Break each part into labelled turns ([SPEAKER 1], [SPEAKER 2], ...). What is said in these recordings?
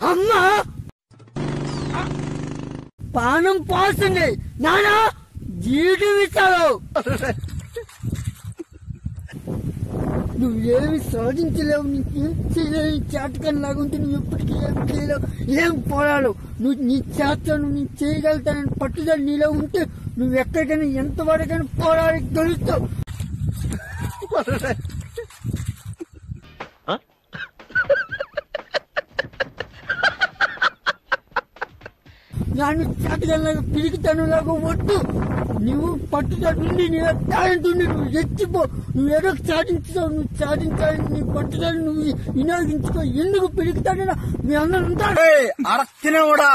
[SPEAKER 1] అమ్మా పానం పోస్తుంది నానా జీవితం ఇస్తావు నువ్వేమి సాధించలేవు నీకేం చేయలేవు చేతకని లాగుంటే నువ్వు ఎప్పటికీ ఏం చేయలేవు ఏం పోరాడు నువ్వు నీ చేతను నీ చేయగలుగుతానని పట్టుదల నీలో ఉంటే నువ్వు ఎక్కడికైనా ఎంత వరకైనా పోరాడి గెలుస్తావు నన్ను చేతగలలాగా పిరికితనంలాగా వద్దు నువ్వు పట్టుదల ఉండి నీ టాలెంట్ ఉండి నువ్వు ఎత్తిపో నువ్వు ఏదో ఒకటి సాధించుతావు నువ్వు సాధించాలి నీ పట్టుదల నువ్వు వినియోగించుకో ఎందుకు పిరికితాడో మీ అందరూ ఉంటాడు
[SPEAKER 2] అరక్కినవుడా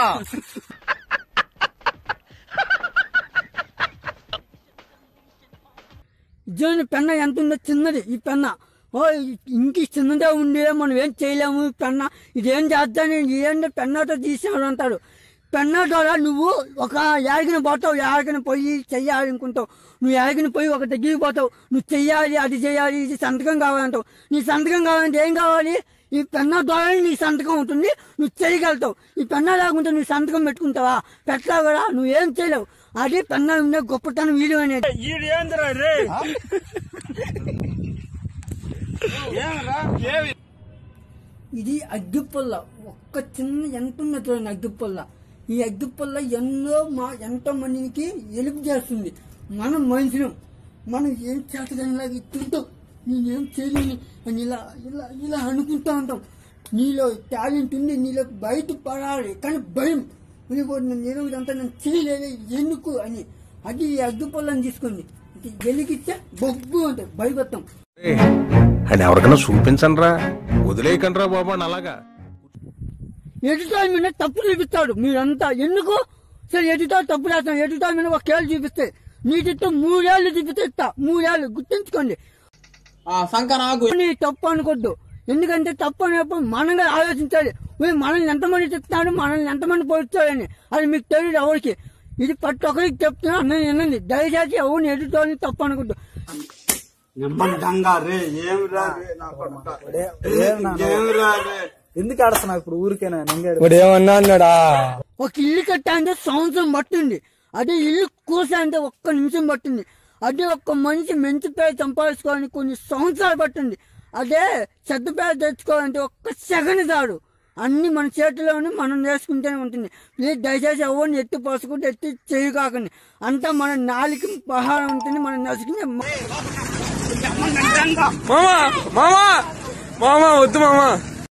[SPEAKER 1] ఇదేంటి పెన్న ఎంత ఉందో చిన్నది ఈ పెన్న ఓ ఇంక చిన్నదే ఉండి మనం ఏం చేయలేము ఈ పెన్న ఇదేం చేద్దాని ఏంటి పెన్నతో తీసాడు అంటాడు పెన్న ద్వారా నువ్వు ఒక యాగిన పోతావు యాగిన పోయి చెయ్యాలి అనుకుంటావు నువ్వు యాగిన పోయి ఒక దగ్గరికి పోతావు నువ్వు చెయ్యాలి అది చేయాలి ఇది సంతకం కావాలంటావు నీ సంతకం కావాలంటే ఏం కావాలి ఈ పెన్న ద్వారా నీ సంతకం ఉంటుంది నువ్వు చేయగలుగుతావు ఈ పెన్న లేకుంటే నువ్వు సంతకం పెట్టుకుంటావా పెట్టావు కూడా నువ్వు ఏం చేయలేవు అది పెన్న ఉండే గొప్పతనం వీలు అనేది
[SPEAKER 2] ఈడేంద్రా రే ఏమరా ఏమి
[SPEAKER 1] ఇది అగ్గిపుల్ల ఒక్క చిన్న ఎంత ఉన్నది చూడండి అగ్గిపుల్ల ఈ అగ్గిపుల్ల ఎన్నో మా ఎంతో మందికి ఎలుపు చేస్తుంది మనం మనుషులం మనం ఏం చేతగానిలాగా తింటాం నేనేం చేయలేని అని ఇలా ఇలా ఇలా అనుకుంటా ఉంటాం నీలో టాలెంట్ ఉంది నీలో బయట పడాలి కానీ భయం నీకు నేను ఇదంతా నేను చేయలేదు ఎందుకు అని అది ఈ అగ్గిపుల్లని తీసుకుంది ఇది వెలిగిస్తే బొగ్గు ఉంటుంది భయపడతాం
[SPEAKER 3] అని ఎవరికైనా చూపించండి రా వదిలేయకండి రా బాబు అని అలాగా
[SPEAKER 1] ఎడిటర్ మీద తప్పు చూపిస్తాడు మీరంతా ఎందుకు సరే ఎడిటర్ తప్పు రాస్తాం ఎడిటర్ మీద ఒక కేళ్ళు చూపిస్తే నీటితో మూడేళ్ళు చూపిస్తే ఇస్తా మూడేళ్ళు గుర్తుంచుకోండి
[SPEAKER 4] ఆ సంక నాకు
[SPEAKER 1] నీ తప్పు అనుకోద్దు ఎందుకంటే తప్పు అనేప్పుడు మనంగా ఆలోచించాలి వీళ్ళు మనల్ని ఎంతమంది చెప్తాడు మనల్ని ఎంతమంది పోలుస్తాడని అది మీకు తెలియదు ఎవరికి ఇది ప్రతి ఒక్కరికి చెప్తున్నా నేను వినండి దయచేసి ఎవరిని ఎడిటోని తప్పు అనుకోద్దు
[SPEAKER 2] నిమ్మంటంగా రే ఏమిరా రే నా కొడుకా. ఏమిరా రే
[SPEAKER 4] ఎందుకు ఆడుతున్నావు ఇప్పుడు ఊరికేనా నింగాడు
[SPEAKER 5] ఇప్పుడు ఏమన్నా అన్నాడా
[SPEAKER 1] ఒక ఇల్లు కట్టాలంటే సంవత్సరం పట్టింది అదే ఇల్లు కూసాలంటే ఒక్క నిమిషం పట్టింది అదే ఒక్క మనిషి మంచి పేరు సంపాదించుకోవాలని కొన్ని సంవత్సరాలు పట్టింది అదే చెడ్డ పేరు తెచ్చుకోవాలంటే ఒక్క సెకండ్ చాడు అన్ని మన చేతిలోనే మనం నేర్చుకుంటూనే ఉంటుంది ప్లీజ్ దయచేసి ఎవరిని ఎత్తి పసుకుంటే ఎత్తి చేయి కాకండి అంతా మన నాలుగు పహారం ఉంటుంది మనం నసుకునే
[SPEAKER 5] మామా మామా మామా వద్దు మామా